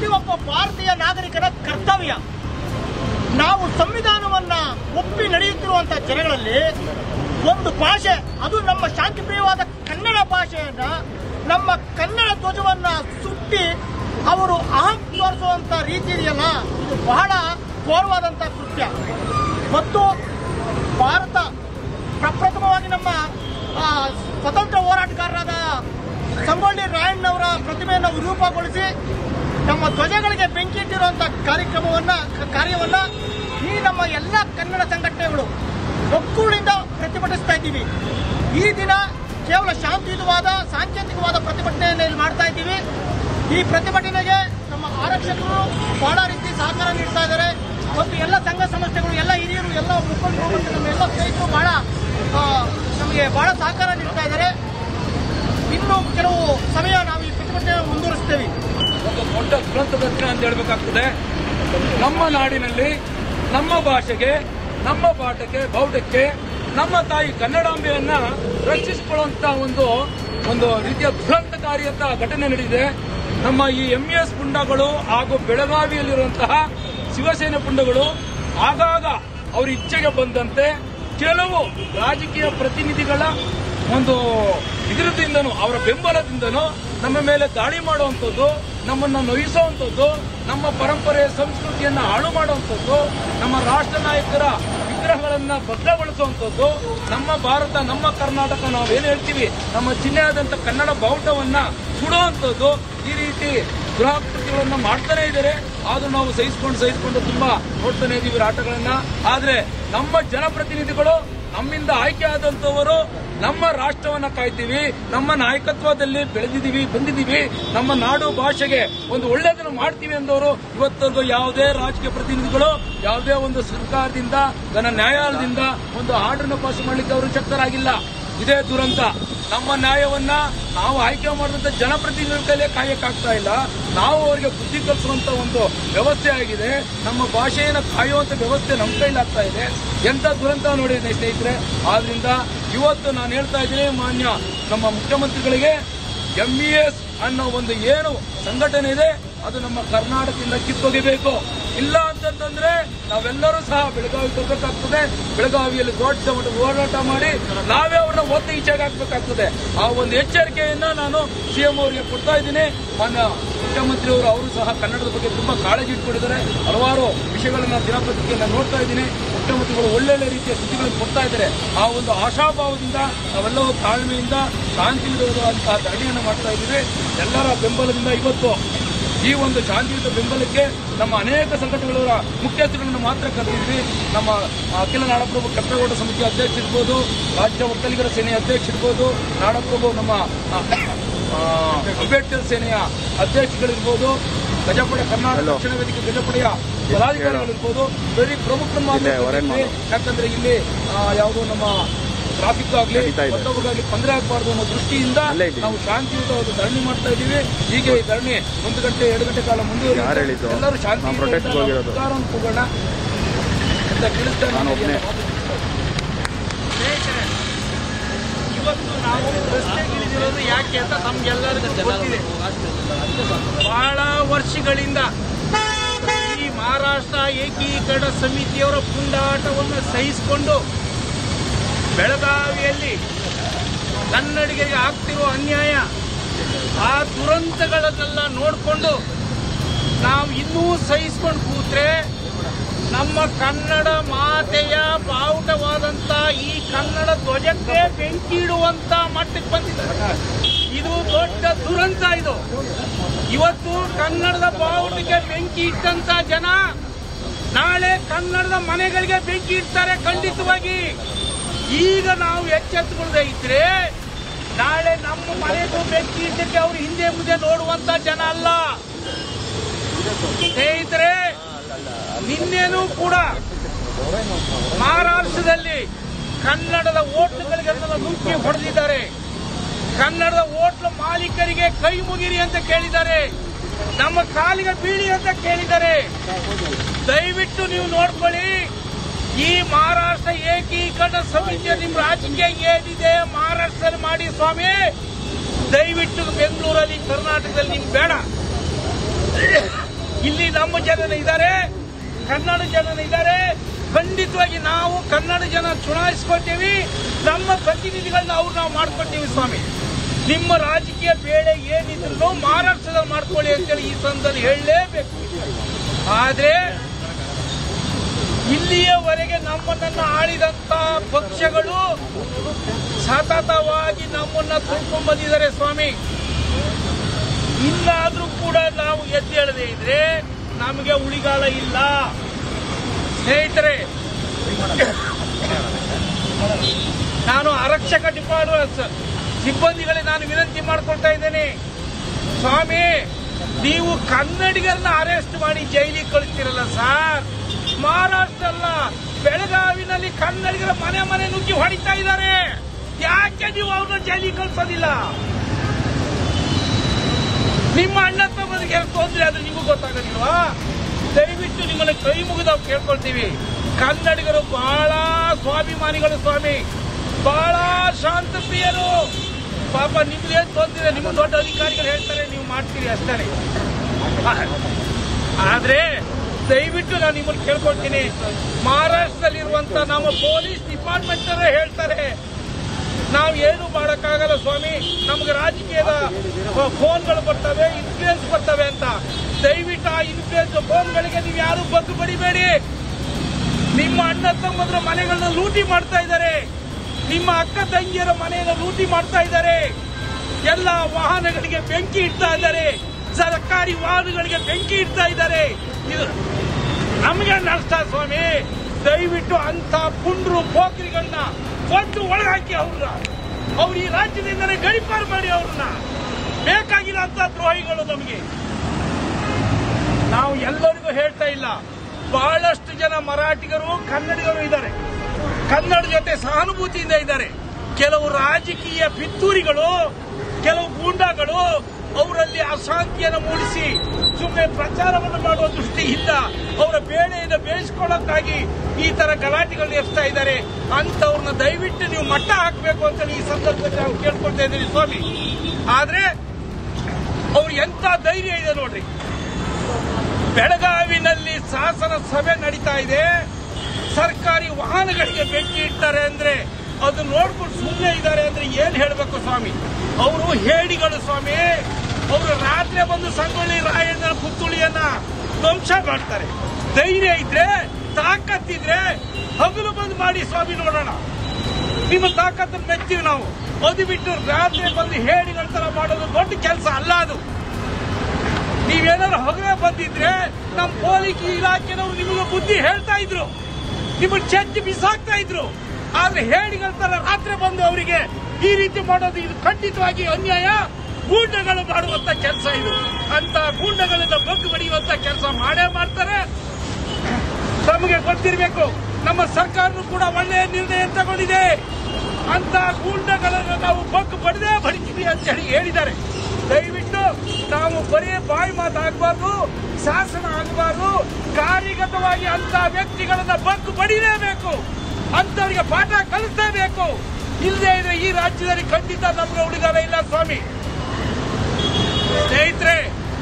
ಪ್ರತಿಯೊಬ್ಬ ಭಾರತೀಯ ನಾಗರಿಕರ ಕರ್ತವ್ಯ ನಾವು ಸಂವಿಧಾನವನ್ನ ಒಪ್ಪಿ ನಡೆಯುತ್ತಿರುವಂತಹ ಜನಗಳಲ್ಲಿ ಒಂದು ಭಾಷೆ ಅದು ನಮ್ಮ ಶಾಂತಿಪ್ರಿಯವಾದ ಕನ್ನಡ ಭಾಷೆಯನ್ನ ನಮ್ಮ ಕನ್ನಡ ಧ್ವಜವನ್ನ ಸುಟ್ಟಿ ಅವರು ಅಹಂ ತೋರಿಸುವಂತ ರೀತಿ ಇದೆಯಲ್ಲ ಇದು ಬಹಳ ಘೋರವಾದಂತಹ ಕೃತ್ಯ ಮತ್ತು ಭಾರತ ಪ್ರಪ್ರಥಮವಾಗಿ ನಮ್ಮ ಆ, ಸ್ವತಂತ್ರ ಹೋರಾಟಗಾರರಾದ ಸಂಗೊಳ್ಳಿ ರಾಯಣ್ಣವರ ಪ್ರತಿಮೆಯನ್ನು ವಿರೂಪಗೊಳಿಸಿ ನಮ್ಮ ಧ್ವಜಗಳಿಗೆ ಬೆಂಕಿ ಇಟ್ಟಿರುವಂತಹ ಕಾರ್ಯಕ್ರಮವನ್ನ ಕ- ಕಾರ್ಯವನ್ನ ಈ ನಮ್ಮ ಎಲ್ಲ ಕನ್ನಡ ಸಂಘಟನೆಗಳು ಒಕ್ಕೂಡಿಂದ ಪ್ರತಿಭಟಿಸ್ತಾ ಇದ್ದೀವಿ ಈ ದಿನ ಕೇವಲ ಶಾಂತಿಯುತವಾದ ಸಾಂಕೇತಿಕವಾದ ಪ್ರತಿಭಟನೆಯನ್ನು ಇಲ್ಲಿ ಮಾಡ್ತಾ ಇದ್ದೀವಿ ಈ ಪ್ರತಿಭಟನೆಗೆ ನಮ್ಮ ಆರಕ್ಷಕರು ಬಹಳ ರೀತಿ ಸಹಕಾರ ನೀಡ್ತಾ ಇದ್ದಾರೆ ಮತ್ತು ಎಲ್ಲ ಸಂಘ ಸಂಸ್ಥೆಗಳು ಎಲ್ಲ ಹಿರಿಯರು ಎಲ್ಲ ಮುಖಂಡರು ಮತ್ತು ನಮ್ಮ ಎಲ್ಲ ಸ್ನೇಹಿತರು ಬಹಳ ಆ, ನಮಗೆ ಬಹಳ ಸಹಕಾರ ನೀಡ್ತಾ ಇದ್ದಾರೆ ಇನ್ನು ಕೆಲವು ಸಮಯ ನಾವು ಈ ಪ್ರತಿಭಟನೆ ಮುಂದುವರಿಸ್ತೇವೆ ಒಂದು ದೊಡ್ಡ ದುರಂತ ದರ್ಶನ ಅಂತ ಹೇಳ್ಬೇಕಾಗ್ತದೆ ನಮ್ಮ ನಾಡಿನಲ್ಲಿ ನಮ್ಮ ಭಾಷೆಗೆ ನಮ್ಮ ಪಾಠಕ್ಕೆ ಬೌಢಕ್ಕೆ ನಮ್ಮ ತಾಯಿ ಕನ್ನಡಾಂಬೆಯನ್ನ ರಕ್ಷಿಸಿಕೊಳ್ಳುವಂತ ಒಂದು ಒಂದು ರೀತಿಯ ದುರಂತಕಾರಿಯಂತ ಘಟನೆ ನಡೆದಿದೆ ನಮ್ಮ ಈ ಎಂ ಎಸ್ ಪುಂಡಗಳು ಹಾಗೂ ಬೆಳಗಾವಿಯಲ್ಲಿರುವಂತಹ ಶಿವಸೇನೆ ಪುಂಡಗಳು ಆಗಾಗ ಅವರ ಇಚ್ಛೆಗೆ ಬಂದಂತೆ ಕೆಲವು ರಾಜಕೀಯ ಪ್ರತಿನಿಧಿಗಳ ಒಂದು ಇದರದಿಂದನೂ ಅವರ ಬೆಂಬಲದಿಂದನೂ ನಮ್ಮ ಮೇಲೆ ದಾಳಿ ಮಾಡುವಂಥದ್ದು ನಮ್ಮನ್ನ ನೋಯಿಸುವಂಥದ್ದು ನಮ್ಮ ಪರಂಪರೆ ಸಂಸ್ಕೃತಿಯನ್ನ ಹಾಳು ಮಾಡುವಂಥದ್ದು ನಮ್ಮ ರಾಷ್ಟ್ರ ನಾಯಕರ ವಿಗ್ರಹಗಳನ್ನ ಭದ್ರಗೊಳಿಸುವಂಥದ್ದು ನಮ್ಮ ಭಾರತ ನಮ್ಮ ಕರ್ನಾಟಕ ನಾವೇನು ಹೇಳ್ತೀವಿ ನಮ್ಮ ಚಿಹ್ನೆಯಾದಂಥ ಕನ್ನಡ ಬಾವುಟವನ್ನ ಸುಡುವಂಥದ್ದು ಈ ರೀತಿ ದುರಾಕೃತಿಗಳನ್ನ ಮಾಡ್ತಾನೆ ಇದ್ದಾರೆ ಆದ್ರೂ ನಾವು ಸಹಿಸಿಕೊಂಡು ಸಹಿಸಿಕೊಂಡು ತುಂಬಾ ನೋಡ್ತಾನೆ ಇದೀವಿ ಆಟಗಳನ್ನ ಆದ್ರೆ ನಮ್ಮ ಜನಪ್ರತಿನಿಧಿಗಳು ನಮ್ಮಿಂದ ಆಯ್ಕೆ ಆದಂತವರು ನಮ್ಮ ರಾಷ್ಟ್ರವನ್ನ ಕಾಯ್ತೀವಿ ನಮ್ಮ ನಾಯಕತ್ವದಲ್ಲಿ ಬೆಳೆದಿದ್ದೀವಿ ಬಂದಿದ್ದೀವಿ ನಮ್ಮ ನಾಡು ಭಾಷೆಗೆ ಒಂದು ಒಳ್ಳೆಯದನ್ನು ಮಾಡ್ತೀವಿ ಅಂದವರು ಇವತ್ತರೆಗೂ ಯಾವುದೇ ರಾಜಕೀಯ ಪ್ರತಿನಿಧಿಗಳು ಯಾವುದೇ ಒಂದು ಸರ್ಕಾರದಿಂದ ನನ್ನ ನ್ಯಾಯಾಲಯದಿಂದ ಒಂದು ಆರ್ಡರ್ನ ಪಾಸ್ ಮಾಡಲಿಕ್ಕೆ ಅವರು ಶಕ್ತರಾಗಿಲ್ಲ ಇದೇ ದುರಂತ ನಮ್ಮ ನ್ಯಾಯವನ್ನ ನಾವು ಆಯ್ಕೆ ಮಾಡಿದಂತ ಜನಪ್ರತಿನಿಧಿಗಳ ಕೈಲೇ ಕಾಯಕ್ಕಾಗ್ತಾ ಇಲ್ಲ ನಾವು ಅವರಿಗೆ ಬುದ್ಧಿ ಕಲಿಸುವಂತ ಒಂದು ವ್ಯವಸ್ಥೆ ಆಗಿದೆ ನಮ್ಮ ಭಾಷೆಯನ್ನು ಕಾಯುವಂತ ವ್ಯವಸ್ಥೆ ನಮ್ಮ ಕೈಲಾಗ್ತಾ ಇದೆ ಎಂತ ದುರಂತ ನೋಡಿದೆ ಸ್ನೇಹಿತರೆ ಆದ್ರಿಂದ ಇವತ್ತು ನಾನು ಹೇಳ್ತಾ ಇದ್ದೀನಿ ಮಾನ್ಯ ನಮ್ಮ ಮುಖ್ಯಮಂತ್ರಿಗಳಿಗೆ ಎಂಇಎಸ್ ಅನ್ನೋ ಒಂದು ಏನು ಸಂಘಟನೆ ಇದೆ ಅದು ನಮ್ಮ ಕರ್ನಾಟಕದಿಂದ ಕಿತ್ತೊಗಿಬೇಕು ಇಲ್ಲ ಅಂತಂತಂದ್ರೆ ನಾವೆಲ್ಲರೂ ಸಹ ಬೆಳಗಾವಿ ಹೋಗ್ಬೇಕಾಗ್ತದೆ ಬೆಳಗಾವಿಯಲ್ಲಿ ದೊಡ್ಡ ಒಂದು ಹೋರಾಟ ಮಾಡಿ ನಾವೇ ಅವ್ರನ್ನ ಒತ್ತ ಈಚೆಗೆ ಹಾಕ್ಬೇಕಾಗ್ತದೆ ಆ ಒಂದು ಎಚ್ಚರಿಕೆಯನ್ನ ನಾನು ಸಿಎಂ ಅವರಿಗೆ ಕೊಡ್ತಾ ಇದ್ದೀನಿ ಮಾನ್ಯ ಮುಖ್ಯಮಂತ್ರಿಯವರು ಅವರು ಸಹ ಕನ್ನಡದ ಬಗ್ಗೆ ತುಂಬಾ ಕಾಳಜಿ ಇಟ್ಕೊಂಡಿದ್ದಾರೆ ಹಲವಾರು ವಿಷಯಗಳನ್ನ ದಿನಪತ್ರಿಕೆಯನ್ನ ನೋಡ್ತಾ ಇದ್ದೀನಿ ಮುಖ್ಯಮಂತ್ರಿಗಳು ಒಳ್ಳೊಳ್ಳೆ ರೀತಿಯ ಸುದ್ದಿಗಳನ್ನು ಕೊಡ್ತಾ ಇದ್ದಾರೆ ಆ ಒಂದು ಆಶಾಭಾವದಿಂದ ನಾವೆಲ್ಲವೂ ತಾಳ್ಮೆಯಿಂದ ಶಾಂತಿಯುತವಾದಂತಹ ಧರಣಿಯನ್ನು ಮಾಡ್ತಾ ಇದ್ದೀವಿ ಎಲ್ಲರ ಬೆಂಬಲದಿಂದ ಇವತ್ತು ಈ ಒಂದು ಶಾಂತಿಯುತ ಬೆಂಬಲಕ್ಕೆ ನಮ್ಮ ಅನೇಕ ಸಂಘಟನೆಗಳ ಮುಖ್ಯಸ್ಥರುಗಳನ್ನು ಮಾತ್ರ ಕರೆದಿದ್ವಿ ನಮ್ಮ ಅಖಿಲ ನಾಡಪ್ರಭು ಕೆಂಪೇಗೌಡ ಸಮಿತಿ ಅಧ್ಯಕ್ಷ ಇರ್ಬೋದು ರಾಜ್ಯ ಒಕ್ಕಲಿಗರ ಸೇನೆಯ ಅಧ್ಯಕ್ಷ ಇರ್ಬೋದು ನಾಡಪ್ರಭು ನಮ್ಮ ಆ, ಆ, ಅಂಬೇಡ್ಕರ್ ಸೇನೆಯ ಅಧ್ಯಕ್ಷಗಳಿರ್ಬೋದು ಗಜಪಡೆ ಕರ್ನಾಟಕ ರಕ್ಷಣಾ ವೇದಿಕೆ ಗಜಪಡೆಯ ಪದಾಧಿಕಾರಿಗಳಿರ್ಬೋದು ವೆರಿ ಪ್ರಮುಖರನ್ನು ಮಾತ್ರ ಕರೆದಿದ್ವಿ. ಯಾಕಂದ್ರೆ ಇಲ್ಲಿ ಆ, ಯಾವುದೋ ನಮ್ಮ ಟ್ರಾಫಿಕ್ ಆಗಲಿ ಮತ್ತೊಬ್ಬರಿಗಾಗಲಿ ತೊಂದರೆ ಆಗಬಾರ್ದು ಅನ್ನೋ ದೃಷ್ಟಿಯಿಂದ ನಾವು ಶಾಂತಿಯುತವಾದ ಧರಣಿ ಮಾಡ್ತಾ ಇದ್ದೀವಿ ಹೀಗೆ ಈ ಧರಣಿ ಒಂದು ಗಂಟೆ ಎರಡು ಗಂಟೆ ಕಾಲ ಮುಂದುವರಿಯುತ್ತೆ ಎಲ್ಲರೂ ಶಾಂತಿ ಹೋಗೋಣ ಅಂತ ತಿಳಿಸ್ತಾ ಸ್ನೇಹಿತರೆ ಇವತ್ತು ನಾವು ರಸ್ತೆಗಿಳಿದಿರೋದು ಯಾಕೆ ಅಂತ ನಮ್ಗೆಲ್ಲರಿಗೂ ಗೊತ್ತಿದೆ ಬಹಳ ವರ್ಷಗಳಿಂದ ಈ ಮಹಾರಾಷ್ಟ್ರ ಏಕೀಕರಣ ಸಮಿತಿಯವರ ಪುಂಡಾಟವನ್ನು ಸಹಿಸಿಕೊಂಡು ಬೆಳಗಾವಿಯಲ್ಲಿ ಕನ್ನಡಿಗರಿಗೆ ಆಗ್ತಿರುವ ಅನ್ಯಾಯ ಆ ದುರಂತಗಳನ್ನೆಲ್ಲ ನೋಡಿಕೊಂಡು ನಾವು ಇನ್ನೂ ಸಹಿಸ್ಕೊಂಡು ಕೂತ್ರೆ ನಮ್ಮ ಕನ್ನಡ ಮಾತೆಯ ಬಾವುಟವಾದಂತ ಈ ಕನ್ನಡ ಧ್ವಜಕ್ಕೆ ಬೆಂಕಿ ಇಡುವಂತ ಮಟ್ಟಕ್ಕೆ ಬಂದಿದೆ ಇದು ದೊಡ್ಡ ದುರಂತ ಇದು ಇವತ್ತು ಕನ್ನಡದ ಬಾವುಟಕ್ಕೆ ಬೆಂಕಿ ಇಟ್ಟಂತ ಜನ ನಾಳೆ ಕನ್ನಡದ ಮನೆಗಳಿಗೆ ಬೆಂಕಿ ಇಡ್ತಾರೆ ಖಂಡಿತವಾಗಿ ಈಗ ನಾವು ಎಚ್ಚೆತ್ತುಕೊಳ್ಳದೆ ಇದ್ರೆ ನಾಳೆ ನಮ್ಮ ಮನೆಗೂ ಬೆಂಕಿ ಇಟ್ಟಕ್ಕೆ ಅವ್ರು ಹಿಂದೆ ಮುಂದೆ ನೋಡುವಂತ ಜನ ಅಲ್ಲ ಸ್ನೇಹಿತರೆ ನಿನ್ನೆನೂ ಕೂಡ ಮಹಾರಾಷ್ಟ್ರದಲ್ಲಿ ಕನ್ನಡದ ಓಟ್ಲುಗಳಿಗೆಲ್ಲ ನುಗ್ಗಿ ಹೊಡೆದಿದ್ದಾರೆ ಕನ್ನಡದ ಓಟ್ಲು ಮಾಲೀಕರಿಗೆ ಕೈ ಮುಗಿರಿ ಅಂತ ಕೇಳಿದ್ದಾರೆ ನಮ್ಮ ಕಾಲಿಗೆ ಬೀಳಿ ಅಂತ ಕೇಳಿದ್ದಾರೆ ದಯವಿಟ್ಟು ನೀವು ನೋಡ್ಕೊಳ್ಳಿ ಈ ಮಹಾರಾಷ್ಟ್ರ ಏಕೀಕರಣ ಸಮಿತಿಯ ನಿಮ್ಮ ರಾಜಕೀಯ ಏನಿದೆ ಮಹಾರಾಷ್ಟ್ರದಲ್ಲಿ ಮಾಡಿ ಸ್ವಾಮಿ ದಯವಿಟ್ಟು ಬೆಂಗಳೂರಲ್ಲಿ ಕರ್ನಾಟಕದಲ್ಲಿ ನಿಮ್ಗೆ ಬೇಡ ಇಲ್ಲಿ ನಮ್ಮ ಜನನ ಇದ್ದಾರೆ ಕನ್ನಡ ಜನನ ಇದ್ದಾರೆ ಖಂಡಿತವಾಗಿ ನಾವು ಕನ್ನಡ ಜನ ಚುನಾಯಿಸ್ಕೊಳ್ತೀವಿ ನಮ್ಮ ಪ್ರತಿನಿಧಿಗಳನ್ನ ಅವ್ರು ನಾವು ಮಾಡ್ಕೊಳ್ತೀವಿ ಸ್ವಾಮಿ ನಿಮ್ಮ ರಾಜಕೀಯ ಬೇಳೆ ಏನಿದ್ರು ಮಹಾರಾಷ್ಟ್ರದಲ್ಲಿ ಮಾಡ್ಕೊಳ್ಳಿ ಅಂತೇಳಿ ಈ ಸಂದರ್ಭದಲ್ಲಿ ಹೇಳಲೇಬೇಕು ಆದ್ರೆ ಇಲ್ಲಿಯವರೆಗೆ ನಮ್ಮನ್ನ ಆಳಿದಂತ ಪಕ್ಷಗಳು ಸತತವಾಗಿ ನಮ್ಮನ್ನ ತುಳ್ಕೊಂಡ್ ಬಂದಿದ್ದಾರೆ ಸ್ವಾಮಿ ಇನ್ನಾದ್ರೂ ಕೂಡ ನಾವು ಎದ್ದೇಳದೆ ಇದ್ರೆ ನಮಗೆ ಉಳಿಗಾಲ ಇಲ್ಲ ಸ್ನೇಹಿತರೆ ನಾನು ಆರಕ್ಷಕ ಡಿಪಾರ್ಟ್ಮೆಂಟ್ ಸಿಬ್ಬಂದಿಗಳಿಗೆ ನಾನು ವಿನಂತಿ ಮಾಡ್ಕೊಳ್ತಾ ಇದ್ದೇನೆ ಸ್ವಾಮಿ ನೀವು ಕನ್ನಡಿಗರನ್ನ ಅರೆಸ್ಟ್ ಮಾಡಿ ಜೈಲಿಗೆ ಕಳಿಸ್ತಿರಲ್ಲ ಸರ್ ಮಹಾರಾಷ್ಟ್ರ ಅಲ್ಲ ಬೆಳಗಾವಿನಲ್ಲಿ ಕನ್ನಡಿಗರ ಮನೆ ಮನೆ ನುಗ್ಗಿ ಹೊಡಿತಾ ಇದ್ದಾರೆ ಯಾಕೆ ನೀವು ಅವ್ರನ್ನ ಜೈಲಿಗೆ ಕಳಿಸೋದಿಲ್ಲ ನಿಮ್ಮ ಅಣ್ಣ ತಮ್ಮನಿಗೆ ತೊಂದ್ರೆ ಆದ್ರೆ ನಿಮಗೂ ಗೊತ್ತಾಗೋದಿಲ್ವಾ ದಯವಿಟ್ಟು ನಿಮ್ಮನ್ನ ಕೈ ಮುಗಿದು ಕೇಳ್ಕೊಳ್ತೀವಿ ಕನ್ನಡಿಗರು ಬಹಳ ಸ್ವಾಭಿಮಾನಿಗಳು ಸ್ವಾಮಿ ಬಹಳ ಶಾಂತ ಪ್ರಿಯರು ಪಾಪ ನಿಮ್ಗೆ ಏನ್ ತೊಂದ್ರೆ ನಿಮ್ಮ ದೊಡ್ಡ ಅಧಿಕಾರಿಗಳು ಹೇಳ್ತಾರೆ ನೀವು ಮಾಡ್ತೀರಿ ಅಷ್ಟೇ ಆದ್ರೆ ದಯವಿಟ್ಟು ನಾನು ನಿಮ್ಮನ್ನು ಕೇಳ್ಕೊಳ್ತೀನಿ ಮಹಾರಾಷ್ಟ್ರದಲ್ಲಿರುವಂತ ನಮ್ಮ ಪೊಲೀಸ್ ಡಿಪಾರ್ಟ್ಮೆಂಟ್ ಹೇಳ್ತಾರೆ ನಾವು ಏನು ಮಾಡಕ್ಕಾಗಲ್ಲ ಸ್ವಾಮಿ ನಮ್ಗೆ ರಾಜಕೀಯದ ಫೋನ್ಗಳು ಬರ್ತವೆ ಇನ್ಫ್ಲೂಯೆನ್ಸ್ ಬರ್ತವೆ ಅಂತ ದಯವಿಟ್ಟು ಆ ಇನ್ಫ್ಲೂಯೆನ್ಸ್ ಫೋನ್ಗಳಿಗೆ ನೀವು ಯಾರು ಬಗ್ಗು ಬಡಿಬೇಡಿ ನಿಮ್ಮ ಅಣ್ಣ ತಮ್ಮದ್ರ ಮನೆಗಳನ್ನ ಲೂಟಿ ಮಾಡ್ತಾ ಇದ್ದಾರೆ ನಿಮ್ಮ ಅಕ್ಕ ತಂಗಿಯರ ಮನೆಯನ್ನು ಲೂಟಿ ಮಾಡ್ತಾ ಇದ್ದಾರೆ ಎಲ್ಲ ವಾಹನಗಳಿಗೆ ಬೆಂಕಿ ಇಡ್ತಾ ಇದ್ದಾರೆ ಸರ್ಕಾರಿ ವಾಹನಗಳಿಗೆ ಬೆಂಕಿ ಇಡ್ತಾ ಇದ್ದಾರೆ ಇದು ನಮಗೆ ನಷ್ಟ ಸ್ವಾಮಿ ದಯವಿಟ್ಟು ಅಂತ ಪುಂಡ್ರು ಪೋಖ್ರಿಗಳನ್ನ ಕೊಟ್ಟು ಒಳಗಾಕಿ ಅವ್ರನ್ನ ಅವ್ರು ಈ ರಾಜ್ಯದಿಂದಲೇ ಗಡಿಪಾರು ಮಾಡಿ ಅವ್ರನ್ನ ಬೇಕಾಗಿಲ್ಲ ಅಂತ ದ್ರೋಹಿಗಳು ನಮಗೆ ನಾವು ಎಲ್ಲರಿಗೂ ಹೇಳ್ತಾ ಇಲ್ಲ ಬಹಳಷ್ಟು ಜನ ಮರಾಠಿಗರು ಕನ್ನಡಿಗರು ಇದ್ದಾರೆ ಕನ್ನಡ ಜೊತೆ ಸಹಾನುಭೂತಿಯಿಂದ ಇದ್ದಾರೆ ಕೆಲವು ರಾಜಕೀಯ ಪಿತ್ತೂರಿಗಳು ಕೆಲವು ಗೂಂಡಾಗಳು ಅವರಲ್ಲಿ ಅಶಾಂತಿಯನ್ನು ಮೂಡಿಸಿ ಸುಮ್ಮನೆ ಪ್ರಚಾರವನ್ನು ಮಾಡುವ ದೃಷ್ಟಿಯಿಂದ ಅವರ ಬೇಳೆಯನ್ನು ಬೇಯಿಸಿಕೊಳ್ಳಕ್ಕಾಗಿ ಈ ತರ ಗಲಾಟೆಗಳು ಎಸ್ತಾ ಇದ್ದಾರೆ ಅಂತವ್ರನ್ನ ದಯವಿಟ್ಟು ನೀವು ಮಟ್ಟ ಹಾಕಬೇಕು ಅಂತ ಈ ಸಂದರ್ಭದಲ್ಲಿ ನಾವು ಕೇಳ್ಕೊಳ್ತಾ ಇದ್ದೀವಿ ಸ್ವಾಮಿ ಆದ್ರೆ ಅವ್ರು ಎಂತ ಧೈರ್ಯ ಇದೆ ನೋಡ್ರಿ ಬೆಳಗಾವಿನಲ್ಲಿ ಶಾಸನ ಸಭೆ ನಡೀತಾ ಇದೆ ಸರ್ಕಾರಿ ವಾಹನಗಳಿಗೆ ಬೆಂಕಿ ಇಡ್ತಾರೆ ಅಂದ್ರೆ ಅದು ನೋಡ್ಕೊಂಡು ಸುಮ್ಮನೆ ಇದ್ದಾರೆ ಅಂದ್ರೆ ಏನ್ ಹೇಳ್ಬೇಕು ಸ್ವಾಮಿ ಅವರು ಹೇಡಿಗಳು ಸ್ವಾಮಿ ಅವರು ರಾತ್ರಿ ಬಂದು ಸಂಗೊಳ್ಳಿ ರಾಯಣ್ಣ ಪುತ್ತುಳಿಯನ್ನ ಧ್ವಂಸ ಮಾಡ್ತಾರೆ ಧೈರ್ಯ ಇದ್ರೆ ತಾಕತ್ತಿದ್ರೆ ಹಗಲು ಬಂದು ಮಾಡಿ ಸ್ವಾಮಿ ನೋಡೋಣ ನಿಮ್ಮ ತಾಕತ್ತನ್ನು ಮೆಚ್ತೀವಿ ನಾವು ಅದು ಬಿಟ್ಟು ರಾತ್ರಿ ಬಂದು ಹೇಡಿಗಳ ತರ ಮಾಡೋದು ದೊಡ್ಡ ಕೆಲಸ ಅಲ್ಲ ಅದು ನೀವೇನಾದ್ರು ಹೊರಗೆ ಬಂದಿದ್ರೆ ನಮ್ಮ ಪೊಲೀಸ್ ಇಲಾಖೆನವರು ನಿಮಗೆ ಬುದ್ಧಿ ಹೇಳ್ತಾ ಇದ್ರು ನಿಮಗೆ ಚೆಚ್ಚಿ ಬಿಸಾಕ್ತಾ ಇದ್ರು ಆದ್ರೆ ಹೇಳಿಗಳ ತರ ರಾತ್ರಿ ಬಂದು ಅವರಿಗೆ ಈ ರೀತಿ ಮಾಡೋದು ಇದು ಖಂಡಿತವಾಗಿ ಅನ್ಯಾಯ ಗೂಂಡಗಳು ಮಾಡುವಂತ ಕೆಲಸ ಇದು ಅಂತ ಗೂಂಡಗಳಿಂದ ಬಗ್ಗು ಬಡಿಯುವಂತ ಕೆಲಸ ಮಾಡೇ ಮಾಡ್ತಾರೆ ನಮಗೆ ಗೊತ್ತಿರಬೇಕು ನಮ್ಮ ಸರ್ಕಾರನು ಕೂಡ ಒಳ್ಳೆಯ ನಿರ್ಣಯ ತಗೊಂಡಿದೆ ಅಂತ ಗೂಂಡಗಳನ್ನು ನಾವು ಬಗ್ಗು ಬಡದೇ ಬಡಿತೀವಿ ಅಂತ ಹೇಳಿ ಹೇಳಿದ್ದಾರೆ ದಯವಿಟ್ಟು ನಾವು ಬರೀ ಬಾಯಿ ಮಾತಾಗಬಾರ್ದು ಶಾಸನ ಆಗಬಾರ್ದು ಕಾರ್ಯಗತವಾಗಿ ಅಂತ ವ್ಯಕ್ತಿಗಳನ್ನ ಬಗ್ಗು ಬಡಿಲೇಬೇಕು ಅಂತವರಿಗೆ ಪಾಠ ಕಲಿಸಲೇಬೇಕು ಇಲ್ಲದೆ ಇದ್ರೆ ಈ ರಾಜ್ಯದಲ್ಲಿ ಖಂಡಿತ ನಮ್ಗೆ ಉಳಿಗಾಲ ಇಲ್ಲ ಸ್ವಾಮಿ ಸ್ನೇಹಿತರೆ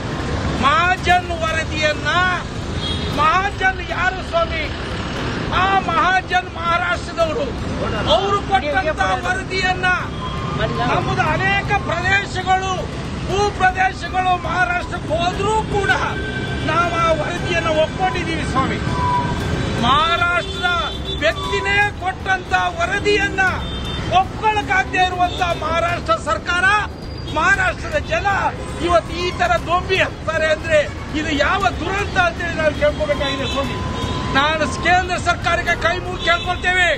ಮಹಾಜನ್ ವರದಿಯನ್ನ ಮಹಾಜನ್ ಯಾರು ಸ್ವಾಮಿ ಆ ಮಹಾಜನ್ ಮಹಾರಾಷ್ಟ್ರದವರು ಅವರು ಕೊಟ್ಟಂತ ವರದಿಯನ್ನ ನಮ್ಮದು ಅನೇಕ ಪ್ರದೇಶಗಳು ಭೂ ಪ್ರದೇಶಗಳು ಮಹಾರಾಷ್ಟ್ರಕ್ಕೆ ಹೋದ್ರೂ ಕೂಡ ನಾವು ಆ ವರದಿಯನ್ನು ಒಪ್ಕೊಂಡಿದ್ದೀವಿ ಸ್ವಾಮಿ ಮಹಾರಾಷ್ಟ್ರದ ವ್ಯಕ್ತಿನೇ ಕೊಟ್ಟಂತ ವರದಿಯನ್ನ ಒಪ್ಕೊಳ್ಳಕ್ಕಾಗದೇ ಇರುವಂತ ಮಹಾರಾಷ್ಟ್ರ ಸರ್ಕಾರ ಮಹಾರಾಷ್ಟ್ರದ ಜನ ಇವತ್ತು ಈ ತರ ದೊಂಬಿ ಹಾಕ್ತಾರೆ ಅಂದ್ರೆ ಇದು ಯಾವ ದುರಂತ ಅಂತೇಳಿ ನಾವು ಕೇಳ್ಕೋಬೇಕಾಗಿದೆ ಸ್ವಾಮಿ ನಾನು ಕೇಂದ್ರ ಸರ್ಕಾರಕ್ಕೆ ಕೈ ಮುಗಿ ಕೇಳ್ಕೊಳ್ತೇವೆ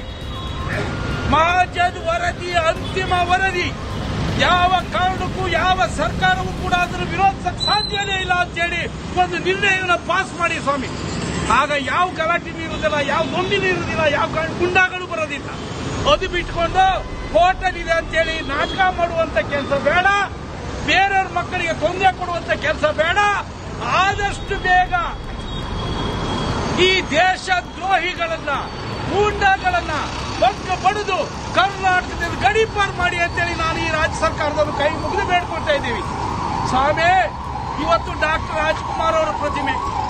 ಮಹಾಜನ್ ವರದಿ ಅಂತಿಮ ವರದಿ ಯಾವ ಕಾರಣಕ್ಕೂ ಯಾವ ಸರ್ಕಾರವೂ ಕೂಡ ಅದನ್ನು ವಿರೋಧಿಸಕ್ಕೆ ಸಾಧ್ಯನೇ ಇಲ್ಲ ಅಂತೇಳಿ ಒಂದು ನಿರ್ಣಯವನ್ನು ಪಾಸ್ ಮಾಡಿ ಸ್ವಾಮಿ ಆಗ ಯಾವ ಗಲಾಟೆನೂ ಇರುವುದಿಲ್ಲ ಯಾವ ದೊಂಬಿನೂ ಇರುವುದಿಲ್ಲ ಯಾವ ಕಾರಣ ಗುಂಡಾಗಳು ಬರೋದಿಲ್ಲ ಅದು ಬಿಟ್ಕೊಂಡು ಹೋಟೆಲ್ ಇದೆ ಅಂತೇಳಿ ನಾಟಕ ಮಾಡುವಂತ ಕೆಲಸ ಬೇಡ ಬೇರೆಯವ್ರ ಮಕ್ಕಳಿಗೆ ತೊಂದರೆ ಕೊಡುವಂತ ಕೆಲಸ ಬೇಡ ಆದಷ್ಟು ಬೇಗ ಈ ದೇಶ ದ್ರೋಹಿಗಳನ್ನ ಗೂಂಡಾಗಳನ್ನ ಬಗ್ಗ ಬಡಿದು ಕರ್ನಾಟಕದಿಂದ ಗಡೀಪಾರ್ ಮಾಡಿ ಅಂತೇಳಿ ನಾನು ಈ ರಾಜ್ಯ ಸರ್ಕಾರದವರು ಕೈ ಮುಗಿದು ಬೇಡ್ಕೊಳ್ತಾ ಇದ್ದೀವಿ ಸ್ವಾಮಿ ಇವತ್ತು ಡಾಕ್ಟರ್ ರಾಜ್ಕುಮಾರ್ ಅವರ ಪ್ರತಿಮೆ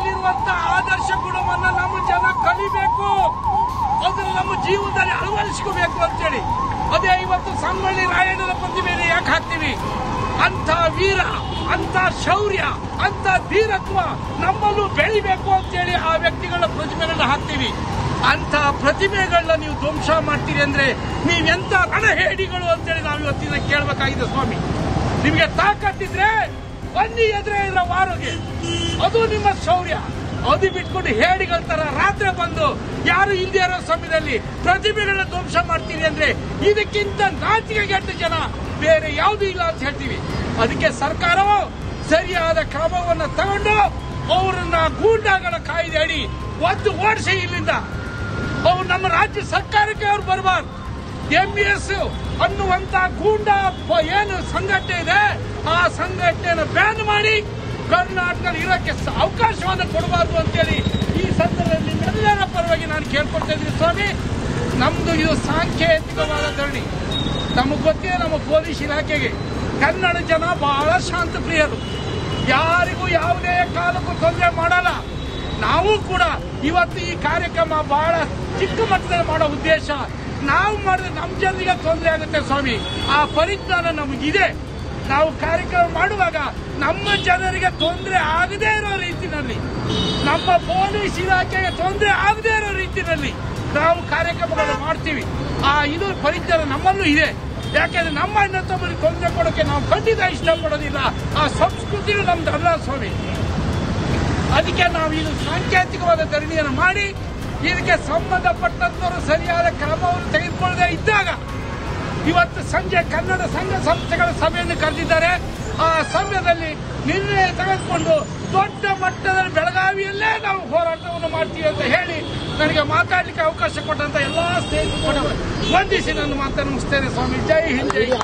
ಅಲ್ಲಿರುವಂತ ಆದರ್ಶ ಗುಣವನ್ನ ನಮ್ಮ ಜನ ಕಲಿಬೇಕು ಅದನ್ನ ನಮ್ಮ ಜೀವನದಲ್ಲಿ ಅಳವಡಿಸ್ಕೋಬೇಕು ಅಂತೇಳಿ ಅದೇ ಇವತ್ತು ಸಂಗೊಳ್ಳಿ ರಾಯಣ್ಣನ ಪ್ರತಿಮೆಯನ್ನು ಯಾಕೆ ಹಾಕ್ತೀವಿ ಅಂತ ವೀರ ಅಂತ ಶೌರ್ಯ ಅಂತ ಧೀರತ್ವ ನಮ್ಮಲ್ಲೂ ಬೆಳಿಬೇಕು ಅಂತೇಳಿ ಆ ವ್ಯಕ್ತಿಗಳ ಪ್ರತಿಮೆಗಳನ್ನ ಹಾಕ್ತೀವಿ ಅಂತ ಪ್ರತಿಮೆಗಳನ್ನ ನೀವು ಧ್ವಂಸ ಮಾಡ್ತೀರಿ ಅಂದ್ರೆ ನೀವೆಂತ ರಣಹೇಡಿಗಳು ಅಂತೇಳಿ ನಾವು ಇವತ್ತಿನ ಕೇಳಬೇಕಾಗಿದೆ ಸ್ವಾಮಿ ನಿಮಗೆ ತಾಕತ್ತಿದ್ರೆ ಬನ್ನಿ ಎದುರೇ ಇರೋ ವಾರೋಗೆ ಅದು ನಿಮ್ಮ ಶೌರ್ಯ ಅದು ಬಿಟ್ಕೊಂಡು ಹೇಡಿಗಳ ತರ ರಾತ್ರಿ ಬಂದು ಯಾರು ಇಲ್ಲದೆ ಇರೋ ಸಮಯದಲ್ಲಿ ಪ್ರತಿಭೆಗಳನ್ನ ಧ್ವಂಸ ಮಾಡ್ತೀರಿ ಅಂದ್ರೆ ಇದಕ್ಕಿಂತ ನಾಚಿಕೆ ಕೆಟ್ಟ ಜನ ಬೇರೆ ಯಾವುದೂ ಇಲ್ಲ ಅಂತ ಹೇಳ್ತೀವಿ ಅದಕ್ಕೆ ಸರ್ಕಾರವು ಸರಿಯಾದ ಕ್ರಮವನ್ನು ತಗೊಂಡು ಅವರನ್ನ ಗೂಂಡಾಗಳ ಕಾಯ್ದೆ ಅಡಿ ಒದ್ದು ಓಡಿಸಿ ಇಲ್ಲಿಂದ ಅವ್ರು ನಮ್ಮ ರಾಜ್ಯ ಸರ್ಕಾರಕ್ಕೆ ಅವ್ರು ಬರಬಾರ್ದು ಎಂಇಎಸ್ ಅನ್ನುವಂತ ಗೂಂಡ ಪ- ಏನು ಸಂಘಟನೆ ಇದೆ ಆ ಸಂಘಟನೆಯನ್ನು ಬ್ಯಾನ್ ಮಾಡಿ ಕರ್ನಾಟಕದಲ್ಲಿ ಇರೋಕ್ಕೆ ಸ- ಅವಕಾಶವನ್ನು ಕೊಡಬಾರ್ದು ಅಂತೇಳಿ ಈ ಸಂದರ್ಭದಲ್ಲಿ ನಿಮ್ಮೆಲ್ಲರ ಪರವಾಗಿ ನಾನು ಕೇಳ್ಕೊಳ್ತಾ ಇದ್ದೀನಿ ಸ್ವಾಮಿ ನಮ್ದು ಇದು ಸಾಂಕೇತಿಕವಾದ ಧರಣಿ ನಮಗೆ ಗೊತ್ತಿದೆ ನಮ್ಮ ಪೊಲೀಸ್ ಇಲಾಖೆಗೆ ಕನ್ನಡ ಜನ ಬಹಳ ಶಾಂತ ಪ್ರಿಯರು ಯಾರಿಗೂ ಯಾವುದೇ ಕಾಲಕ್ಕೂ ತೊಂದರೆ ಮಾಡಲ್ಲ ನಾವು ಕೂಡ ಇವತ್ತು ಈ ಕಾರ್ಯಕ್ರಮ ಬಹಳ ಚಿಕ್ಕ ಮಟ್ಟದಲ್ಲಿ ಮಾಡೋ ಉದ್ದೇಶ ನಾವು ಮಾಡಿದ್ರೆ ನಮ್ಮ ಜನರಿಗೆ ತೊಂದರೆ ಆಗುತ್ತೆ ಸ್ವಾಮಿ ಆ ಪರಿಜ್ಞಾನ ನಮಗಿದೆ ನಾವು ಕಾರ್ಯಕ್ರಮ ಮಾಡುವಾಗ ನಮ್ಮ ಜನರಿಗೆ ತೊಂದರೆ ಆಗದೇ ಇರೋ ರೀತಿಯಲ್ಲಿ ನಮ್ಮ ಪೊಲೀಸ್ ಇಲಾಖೆಗೆ ತೊಂದರೆ ಆಗದೇ ಇರೋ ರೀತಿಯಲ್ಲಿ ನಾವು ಕಾರ್ಯಕ್ರಮಗಳನ್ನು ಮಾಡ್ತೀವಿ ಆ ಇದು ಪರಿಜ್ಞಾನ ನಮ್ಮಲ್ಲೂ ಇದೆ ಯಾಕೆಂದ್ರೆ ನಮ್ಮ ಅಣ್ಣ ತಮ್ಮರಿಗೆ ತೊಂದರೆ ಕೊಡೋಕೆ ನಾವು ಖಂಡಿತ ಇಷ್ಟಪಡೋದಿಲ್ಲ ಆ ಸಂಸ್ಕೃತಿಯು ನಮ್ದು ಅಲ್ಲ ಸ್ವಾಮಿ ಅದಕ್ಕೆ ನಾವು ಇದು ಸಾಂಕೇತಿಕವಾದ ಧರಣಿಯನ್ನು ಮಾಡಿ ಇದಕ್ಕೆ ಸಂಬಂಧಪಟ್ಟಂತವರು ಸರಿಯಾದ ಕ್ರಮವನ್ನು ತೆಗೆದುಕೊಳ್ಳದೆ ಇದ್ದಾಗ ಇವತ್ತು ಸಂಜೆ ಕನ್ನಡ ಸಂಘ ಸಂಸ್ಥೆಗಳ ಸಭೆಯನ್ನು ಕರೆದಿದ್ದಾರೆ ಆ ಸಮಯದಲ್ಲಿ ನಿರ್ಣಯ ತೆಗೆದುಕೊಂಡು ದೊಡ್ಡ ಮಟ್ಟದಲ್ಲಿ ಬೆಳಗಾವಿಯಲ್ಲೇ ನಾವು ಹೋರಾಟವನ್ನು ಮಾಡ್ತೀವಿ ಅಂತ ಹೇಳಿ ನನಗೆ ಮಾತಾಡಲಿಕ್ಕೆ ಅವಕಾಶ ಕೊಟ್ಟಂತ ಎಲ್ಲಾ ಸ್ನೇಹಿತರು ವಂದಿಸಿ ನನ್ನ ಮಾತನ್ನು ಮುಗಿಸ್ತೇನೆ ಸ್ವಾಮಿ ಜೈ ಹಿಂದ್ ಜೈ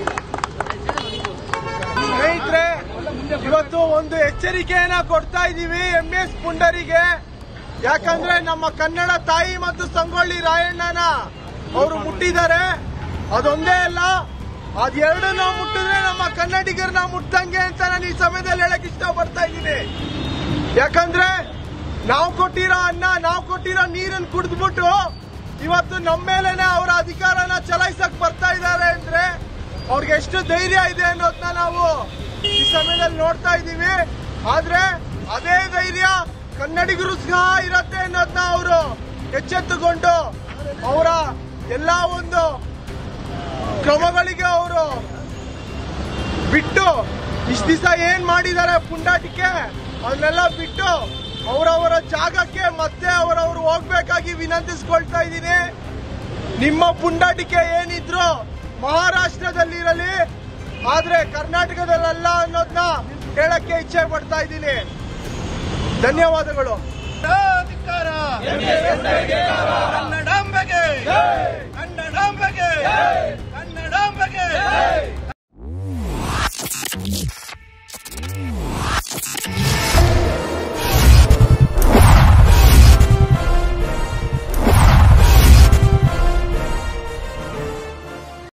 ಸ್ನೇಹಿತರೆ ಇವತ್ತು ಒಂದು ಎಚ್ಚರಿಕೆಯನ್ನ ಕೊಡ್ತಾ ಇದ್ದೀವಿ ಎಂ ಎಸ್ ಪುಂಡರಿಗೆ ಯಾಕಂದ್ರೆ ನಮ್ಮ ಕನ್ನಡ ತಾಯಿ ಮತ್ತು ಸಂಗೊಳ್ಳಿ ರಾಯಣ್ಣನ ಅವರು ಮುಟ್ಟಿದ್ದಾರೆ ಅದೊಂದೇ ಅಲ್ಲ ಅದೆರಡನ್ನ ಮುಟ್ಟಿದ್ರೆ ನಮ್ಮ ಕನ್ನಡಿಗರನ್ನ ಮುಟ್ಟಂಗೆ ಅಂತ ನಾನು ಈ ಸಮಯದಲ್ಲಿ ಹೇಳಕ್ ಇಷ್ಟಪಡ್ತಾ ಇದ್ದೀನಿ ಯಾಕಂದ್ರೆ ನಾವು ಕೊಟ್ಟಿರೋ ಅನ್ನ ನಾವು ಕೊಟ್ಟಿರೋ ನೀರನ್ನು ಕುಡಿದ್ಬಿಟ್ಟು ಇವತ್ತು ನಮ್ಮ ಮೇಲೆನೆ ಅವರ ಅಧಿಕಾರನ ಚಲಾಯಿಸಕ್ ಬರ್ತಾ ಇದ್ದಾರೆ ಅಂದ್ರೆ ಅವ್ರಿಗೆ ಎಷ್ಟು ಧೈರ್ಯ ಇದೆ ಅನ್ನೋದನ್ನ ನಾವು ಈ ಸಮಯದಲ್ಲಿ ನೋಡ್ತಾ ಇದ್ದೀವಿ ಆದ್ರೆ ಅದೇ ಧೈರ್ಯ ಕನ್ನಡಿಗರು ಸಹ ಇರತ್ತೆ ಅನ್ನೋದನ್ನ ಅವರು ಎಚ್ಚೆತ್ತುಕೊಂಡು ಅವರ ಎಲ್ಲಾ ಒಂದು ಕ್ರಮಗಳಿಗೆ ಅವರು ಬಿಟ್ಟು ಇಷ್ಟ ದಿವಸ ಏನ್ ಮಾಡಿದ್ದಾರೆ ಪುಂಡಾಟಿಕೆ ಅದನ್ನೆಲ್ಲ ಬಿಟ್ಟು ಅವರವರ ಜಾಗಕ್ಕೆ ಮತ್ತೆ ಅವರವರು ಹೋಗ್ಬೇಕಾಗಿ ವಿನಂತಿಸ್ಕೊಳ್ತಾ ಇದ್ದೀನಿ ನಿಮ್ಮ ಪುಂಡಾಟಿಕೆ ಏನಿದ್ರು ಮಹಾರಾಷ್ಟ್ರದಲ್ಲಿರಲಿ ಆದ್ರೆ ಕರ್ನಾಟಕದಲ್ಲ ಅನ್ನೋದನ್ನ ಹೇಳಕ್ಕೆ ಇಚ್ಛೆ ಪಡ್ತಾ ಇದ್ದೀನಿ ಧನ್ಯವಾದಗಳು ಅಧಿಕಾರ ಕನ್ನಡಾಂಬೆಗೆ ಕನ್ನಡಾಂಬೆಗೆ ಕನ್ನಡಾಂಬೆಗೆ